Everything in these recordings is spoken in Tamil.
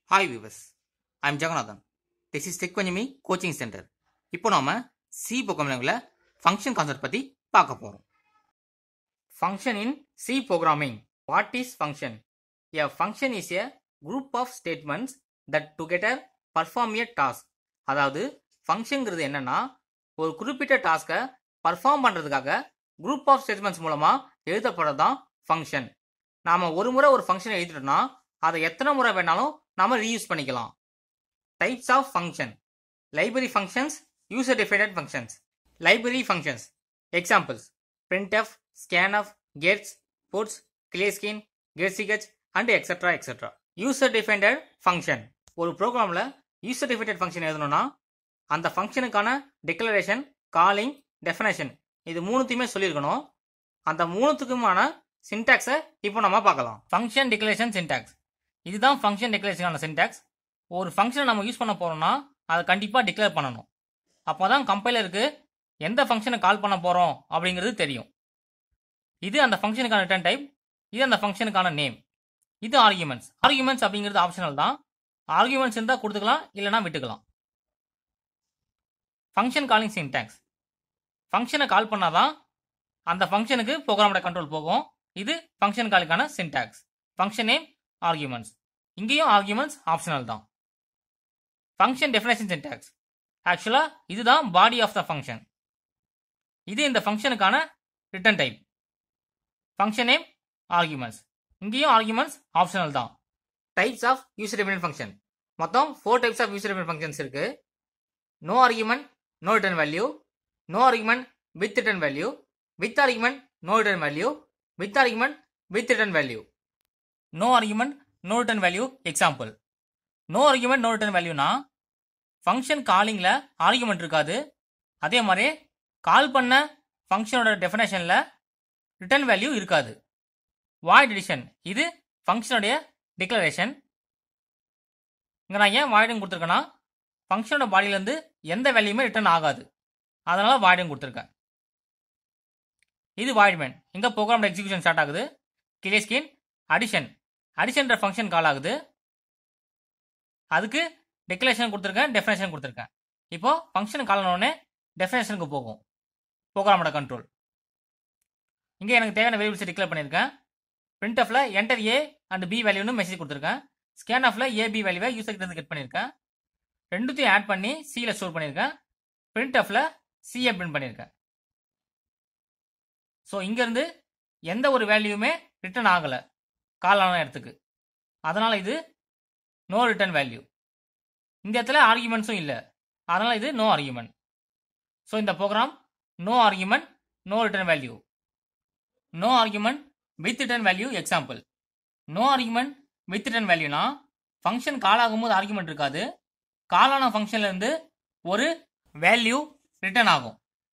hi viewers I'm Jagannathan this is tech கொஞ்சமி கோச்சிங் சென்டர் இப்போ நாம சி ப்ரோக்ராமிங்கில் ஃபங்க்ஷன் கான்செப்ட் பற்றி பார்க்க போகிறோம் function in C programming what is function a function is a group of statements that together perform a task அதாவது ஃபங்க்ஷனுங்கிறது என்னன்னா ஒரு குறிப்பிட்ட டாஸ்க்கை பர்ஃபார்ம் பண்ணுறதுக்காக குரூப் ஆஃப் ஸ்டேட்மெண்ட்ஸ் மூலமாக எழுதப்படுறது தான் ஃபங்க்ஷன் நாம் ஒரு முறை ஒரு ஃபங்க்ஷன் எழுதிட்டோம்னா அதை எத்தனை முறை வேணாலும் நாம ரீயூஸ் பண்ணிக்கலாம் types of function library functions user defined functions library functions examples printf scanf gets puts clearskin getsigh and etcetera etcetera user defined function ஒரு ப்ரோக்ராமில் யூசர் டிஃபைண்டட் ஃபங்க்ஷன் எழுதணும்னா அந்த ஃபங்க்ஷனுக்கான டிக்ளரேஷன் காலிங் டெஃபினேஷன் இது மூணுத்தையுமே சொல்லியிருக்கணும் அந்த மூணுத்துக்குமான சின்டாக்ஸை இப்போ நம்ம பார்க்கலாம் ஃபங்க்ஷன் டிக்ளரேஷன் சின்டாக்ஸ் இதுதான் ஃபங்க்ஷன் டிக்ளரேஷனான சின்டாக்ஸ் ஒரு ஃபங்க்ஷனை நம்ம யூஸ் பண்ண போறோம்னா அதை கண்டிப்பாக டிக்ளேர் பண்ணணும் அப்போ தான் கம்பைலருக்கு எந்த ஃபங்க்ஷனை கால் பண்ண போகிறோம் அப்படிங்கிறது தெரியும் இது அந்த ஃபங்க்ஷனுக்கான ரிட்டர்ன் டைப் இது அந்த ஃபங்க்ஷனுக்கான நேம் இது ஆர்குமெண்ட்ஸ் ஆர்குமெண்ட்ஸ் அப்படிங்கிறது ஆப்ஷனல் தான் ஆர்குமெண்ட்ஸ் இருந்தால் கொடுத்துக்கலாம் இல்லைனா விட்டுக்கலாம் ஃபங்க்ஷன் காலிங் சின்டாக்ஸ் ஃபங்க்ஷனை கால் பண்ணாதான் அந்த ஃபங்க்ஷனுக்கு ப்ரோக்ராமோட கண்ட்ரோல் போகும் இது ஃபங்க்ஷன் காலுக்கான சின்டாக்ஸ் ஃபங்க்ஷன் நேம் ஆர்குமெண்ட்ஸ் இங்கேயும் ஆர்குமெண்ட்ஸ் ஆப்ஷனல் தான் ஃபங்க்ஷன் டெஃபினேஷன் சின்டாக்ஸ் ஆக்சுவலாக இதுதான் பாடி ஆஃப் த ஃபங்க்ஷன் இது இந்த ஃபங்க்ஷனுக்கான return type function name arguments இங்கேயும் ஆர்குமெண்ட்ஸ் ஆப்ஷனல் தான் types of user defined function மொத்தம் four types of user defined functions இருக்கு no argument no return value no argument with return value with argument no return value with argument with return value no argument no return value example no argument no return வேல்யூனா ஃபங்க்ஷன் காலிங்கில் ஆர்குமெண்ட் இருக்காது அதே மாதிரி கால் பண்ண ஃபங்க்ஷனோட டெஃபினேஷனில் ரிட்டர்ன் வேல்யூ இருக்காது வாய்ட் எடிஷன் இது ஃபங்க்ஷனுடைய டிக்ளரேஷன் இங்கே நான் ஏன் வாய்டும் கொடுத்துருக்கேன்னா ஃபங்க்ஷனோட பாடியிலேருந்து எந்த வேல்யூமே ரிட்டர்ன் ஆகாது அதனால் வாய்டும் கொடுத்துருக்கேன் இது வாய்ட்மேன் இங்கே ப்ரோக்ராமோட எக்ஸிக்யூஷன் ஸ்டார்ட் ஆகுது கிளியர் ஸ்கின் அடிஷன் அடிஷன்ற ஃபங்க்ஷன் கால் ஆகுது அதுக்கு டிக்ளரேஷன் கொடுத்துருக்கேன் டெஃபினேஷன் கொடுத்துருக்கேன் இப்போ ஃபங்க்ஷன் கால் உடனே டெஃபினேஷனுக்கு போகும் ப்ரோக்ராமோட கண்ட்ரோல் இங்கே எனக்கு தேவையான வேரியபிள்ஸ் டிக்ளேர் பண்ணியிருக்கேன் பிரிண்ட் ஆஃப்ல என்டர் ஏ அண்ட் பி வேல்யூன்னு மெசேஜ் கொடுத்துருக்கேன் ஸ்கேன் ஆஃப்ல ஏ பி வேல்யூவை யூசர் கிட்ட இருந்து கெட் பண்ணியிருக்கேன் ரெண்டுத்தையும் ஆட் பண்ணி சியில் ஸ்டோர் பண்ணியிருக்கேன் பிரிண்ட் ஆஃப்ல சியை பிரிண்ட் பண்ணியிருக்கேன் ஸோ இங்கேருந்து எந்த ஒரு வேல்யூமே ரிட்டர்ன் ஆகலை கால் ஆன இடத்துக்கு அதனால் இது நோ ரிட்டர்ன் வேல்யூ இந்த இடத்துல ஆர்குமெண்ட்ஸும் இல்லை அதனால் இது நோ ஆர்குமெண்ட் ஸோ இந்த program no argument no return value no argument with return value example no argument with return வேல்யூனா ஃபங்க்ஷன் கால் ஆகும்போது ஆர்குமெண்ட் இருக்காது காலான ஃபங்க்ஷன்ல இருந்து ஒரு வேல்யூ ரிட்டர்ன் ஆகும்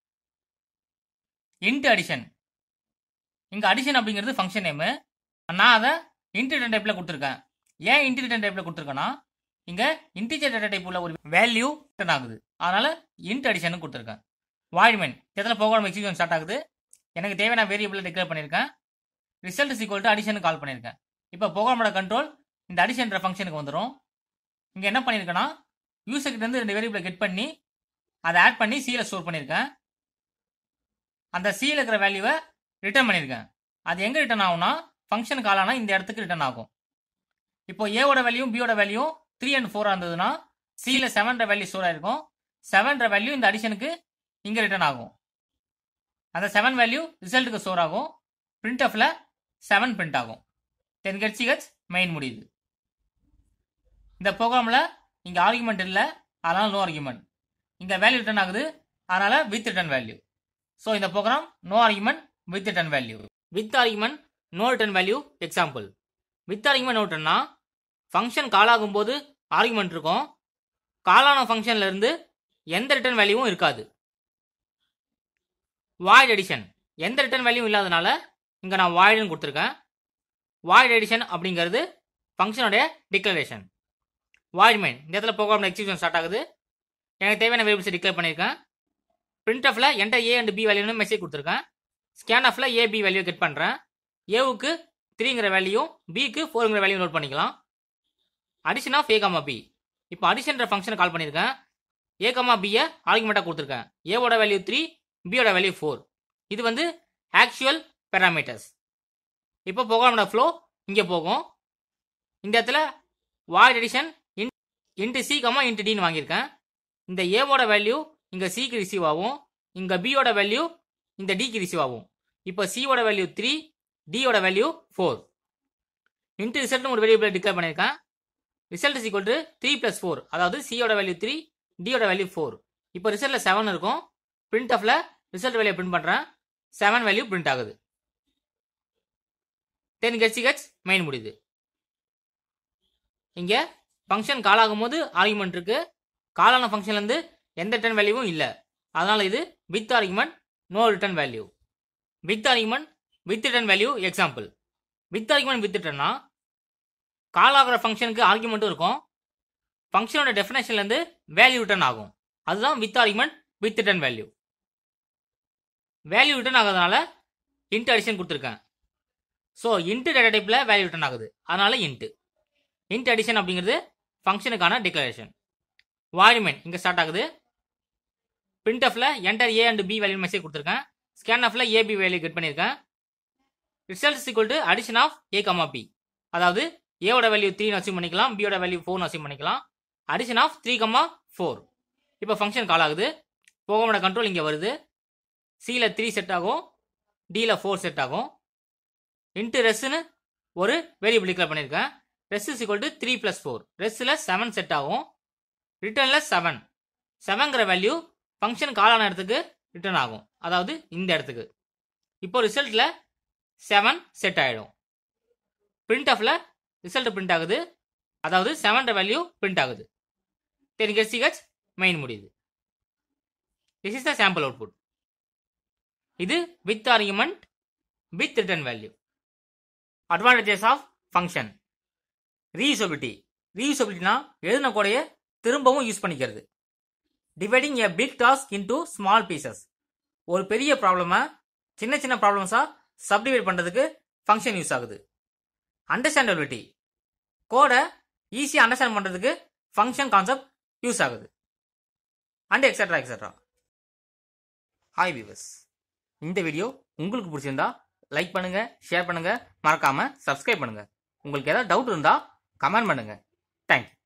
இன்ட் அடிஷன் இங்க அடிஷன் அப்படிங்கிறது ஃபங்க்ஷன் நேமு நான் அதை இன்ட் ரிட்டர்ன் டைப்ல கொடுத்துருக்கேன் ஏன் இன்ட் ரிட்டர்ன் டைப்ல கொடுத்துருக்கேன்னா இங்க இன்டிஜர் டேட்டா டைப் உள்ள ஒரு வேல்யூ ரிட்டர்ன் ஆகுது அதனால இன்ட் அடிஷன் கொடுத்துருக்கேன் வாய்ட்மென் எத்தனை ப்ரோக்ராம் எக்ஸிக்யூஷன் ஸ்டார்ட் ஆகுது எனக்கு தேவையான வேரியபிள் டிக்ளேர் பண்ணியிருக்கேன் result equal to addition call பண்ணியிருக்கேன் இப்போ ப்ரோக்ராமோட கண்ட்ரோல் இந்த அடிஷன்ற ஃபங்க்ஷனுக்கு வந்துடும் இங்கே என்ன பண்ணியிருக்கேன்னா யூசர் கிட்ட இருந்து ரெண்டு வேரியபிளை கெட் பண்ணி அதை ஆட் பண்ணி சியில் ஸ்டோர் பண்ணியிருக்கேன் அந்த சியில் இருக்கிற வேல்யூவை ரிட்டர்ன் பண்ணியிருக்கேன் அது எங்கே ரிட்டர்ன் ஆகும்னா ஃபங்க்ஷன் கால் ஆனால் இந்த இடத்துக்கு ரிட்டர்ன் ஆகும் இப்போ ஏவோட வேல்யூ பியோட வேல்யூ த்ரீ அண்ட் ஃபோராக இருந்ததுன்னா சியில் செவன்ற வேல்யூ ஸ்டோர் ஆயிருக்கும் செவன்ற வேல்யூ இந்த அடிஷனுக்கு இங்கே ரிட்டர்ன் ஆகும் அந்த செவன் வேல்யூ ரிசல்ட்டுக்கு ஸ்டோர் ஆகும் பிரிண்ட் ஆஃப்ல செவன் பிரிண்ட் ஆகும் டென் ஹெச் மெயின் முடியுது இந்த ப்ரோக்ராமில் இங்கே ஆர்குமெண்ட் இல்லை அதனால் நோ ஆர்குமெண்ட் இங்கே வேல்யூ ரிட்டர்ன் ஆகுது அதனால் வித் ரிட்டர்ன் வேல்யூ ஸோ இந்த program no argument with return value with argument no return value example with argument no ரிட்டர்னா ஃபங்க்ஷன் கால் ஆகும்போது ஆர்குமெண்ட் இருக்கும் காலான ஃபங்க்ஷன்ல இருந்து எந்த ரிட்டர்ன் வேல்யூவும் இருக்காது வாய்ட் எடிஷன் எந்த ரிட்டர்ன் வேல்யூ இல்லாதனால இங்கே நான் வாய்டுன்னு கொடுத்துருக்கேன் வாய்ட் எடிஷன் அப்படிங்கிறது ஃபங்க்ஷனுடைய டிக்ளரேஷன் வாய்ட் மெயின் இந்த இடத்துல ப்ரோக்ராம் எக்ஸிக்யூஷன் ஸ்டார்ட் ஆகுது எனக்கு தேவையான வேரியபிள்ஸ் டிக்ளேர் பண்ணியிருக்கேன் பிரிண்ட் ஆஃப்ல என்டர் ஏ அண்ட் பி வேல்யூன்னு மெசேஜ் கொடுத்துருக்கேன் ஸ்கேன் ஆஃப்ல ஏ பி வேல்யூ கெட் பண்ணுறேன் ஏவுக்கு த்ரீங்கிற வேல்யூ பிக்கு ஃபோருங்கிற வேல்யூ நோட் பண்ணிக்கலாம் addition of A comma B இப்போ அடிஷன்ற ஃபங்க்ஷனை கால் பண்ணியிருக்கேன் ஏ கமா பியை ஆர்குமெண்ட்டாக கொடுத்துருக்கேன் ஏவோட வேல்யூ த்ரீ பியோட வேல்யூ ஃபோர் இது வந்து ஆக்சுவல் பேராமீட்டர்ஸ் இப்போ ப்ரோக்ராமோட ஃப்ளோ இங்கே போகும் இந்த இடத்துல void addition int C comma int டின்னு வாங்கியிருக்கேன் இந்த ஏவோட வேல்யூ இங்கே சிக்கு ரிசீவ் ஆகும் இங்கே பியோட வேல்யூ இந்த டிக்கு ரிசீவ் ஆகும் இப்போ சியோட வேல்யூ த்ரீ டியோட வேல்யூ ஃபோர் இன்ட்டு ரிசல்ட்னு ஒரு வேரியபிள் டிக்ளேர் பண்ணியிருக்கேன் result is equal to three plus four அதாவது சியோட வேல்யூ த்ரீ டியோட வேல்யூ ஃபோர் இப்போ ரிசல்ட்டில் செவன் இருக்கும் பிரிண்ட் ஆஃப்ல ரிசல்ட் வேல்யூ பிரிண்ட் பண்ணுறேன் செவன் வேல்யூ பிரிண்ட் ஆகுது டென் கெட்சி கெட்ஸ் மெயின் முடியுது இங்கே ஃபங்க்ஷன் கால் ஆகும்போது ஆர்குமெண்ட் இருக்கு காலான ஃபங்க்ஷன்லேருந்து எந்த ரிட்டர்ன் வேல்யூவும் இல்லை அதனால் இது with argument no return value with argument with return value example with argument with ரிட்டர்னா கால் ஆகிற ஃபங்க்ஷனுக்கு ஆர்குமெண்ட்டும் இருக்கும் ஃபங்க்ஷனோட டெஃபினேஷன்லேருந்து வேல்யூ ரிட்டர்ன் ஆகும் அதுதான் with argument with return value value return ஆகிறதுனால இன்ட் அடிஷன் கொடுத்துருக்கேன் ஸோ இன்ட்டு டேட்டா டைப்பில் வேல்யூ ரிட்டர்ன் ஆகுது அதனால இன்ட்டு இன்ட் அடிஷன் அப்படிங்கிறது ஃபங்க்ஷனுக்கான டிக்ளரேஷன் வால்யூமென் இங்கே ஸ்டார்ட் ஆகுது பிரிண்ட் ஆஃப்ல enter A and B value message கொடுத்துருக்கேன் ஸ்கேன் ஆஃப்ல ஏபி வேல்யூ கெட் பண்ணியிருக்கேன் result equal to addition of A comma B அதாவது ஏவோட வேல்யூ த்ரீன்னு அசீவ் பண்ணிக்கலாம் பியோட வேல்யூ ஃபோர்னு அசீவ் பண்ணிக்கலாம் addition of three comma four இப்போ ஃபங்க்ஷன் கால் ஆகுது ப்ரோக்ராமோட கண்ட்ரோல் இங்கே வருது சியில் த்ரீ செட் ஆகும் டியில் ஃபோர் செட் ஆகும் இன்ட்டு ரெஸ்ன்னு ஒரு வேரியபிள் டிக்ளேர் பண்ணியிருக்கேன் res is equal to three plus four ரெஸ்ஸில் செவன் செட் ஆகும் ரிட்டர்னில் செவன் செவன்கிற வேல்யூ ஃபங்க்ஷன் கால் ஆன இடத்துக்கு ரிட்டர்ன் ஆகும் அதாவது இந்த இடத்துக்கு இப்போ ரிசல்ட்டில் செவன் செட் ஆகிடும் பிரிண்ட் ஆஃப்ல ரிசல்ட் பிரிண்ட் ஆகுது அதாவது செவன் வேல்யூ பிரிண்ட் ஆகுது டென் கெட் சிஹெச் மெயின் முடியுது this is the sample output இது with argument with return value advantages of function reusability ரீயூசபிலிட்டினா எழுதின கூடைய திரும்பவும் யூஸ் பண்ணிக்கிறது dividing a big task into small pieces ஒரு பெரிய ப்ராப்ளமை சின்ன சின்ன ப்ராப்ளம்ஸாக சப்டிவைட் பண்ணுறதுக்கு ஃபங்க்ஷன் யூஸ் ஆகுது அண்டர்ஸ்டாண்டபிலிட்டி கோடை ஈஸியாக அண்டர்ஸ்டாண்ட் பண்ணுறதுக்கு ஃபங்க்ஷன் கான்செப்ட் யூஸ் ஆகுது and etcetera etcetera hi viewers இந்த வீடியோ உங்களுக்கு பிடிச்சிருந்தா லைக் பண்ணுங்க ஷேர் பண்ணுங்க மறக்காம சப்ஸ்கிரைப் பண்ணுங்க உங்களுக்கு ஏதாவது டவுட் இருந்தா கமெண்ட் பண்ணுங்க தேங்க்யூ